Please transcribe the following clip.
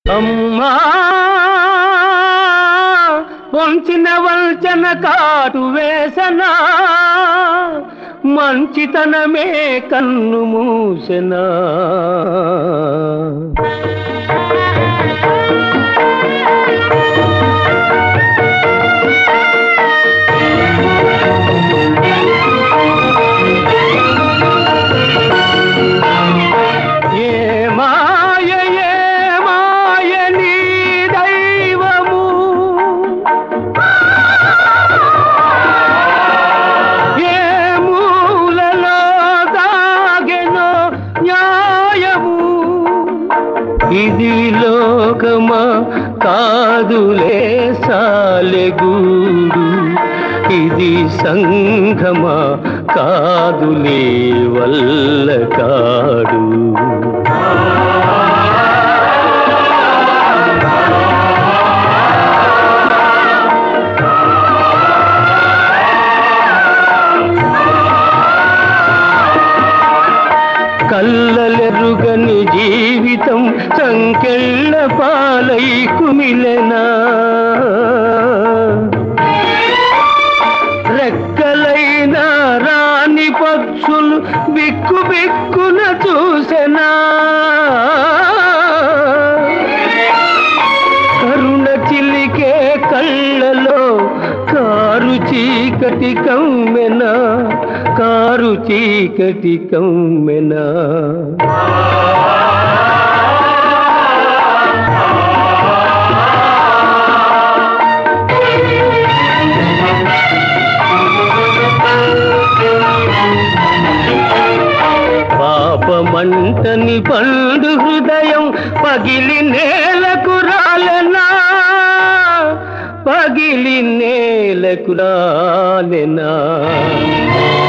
అమ్మా వంచిన వంచన కాటు వేసనా మంచితనమే కన్ను మూసెనా ఏ మాయ ఏ మాయ నీ దైవము ఏ మూలలో దాగెనో న్యాయము ఇది లోకమా కాదులే సాలెగూడు ఇది సంఘమా కాదులే వల్ల కాడు కల్లలెరుగని జీవితం సంకెళ్ళ పాలై కుమిలెనా రెక్కలైన రాణి పక్షులు బిక్కు బిక్కున చూసెనా కరుణ చిలికే కళ్ళలో కారు చీకటి కమ్మెనా కారు చీకటి కమ్మెనా పాపమంటని పండు హృదయం పగిలి నేలకు రాలెనా పగిలి నేలకు రాలెనా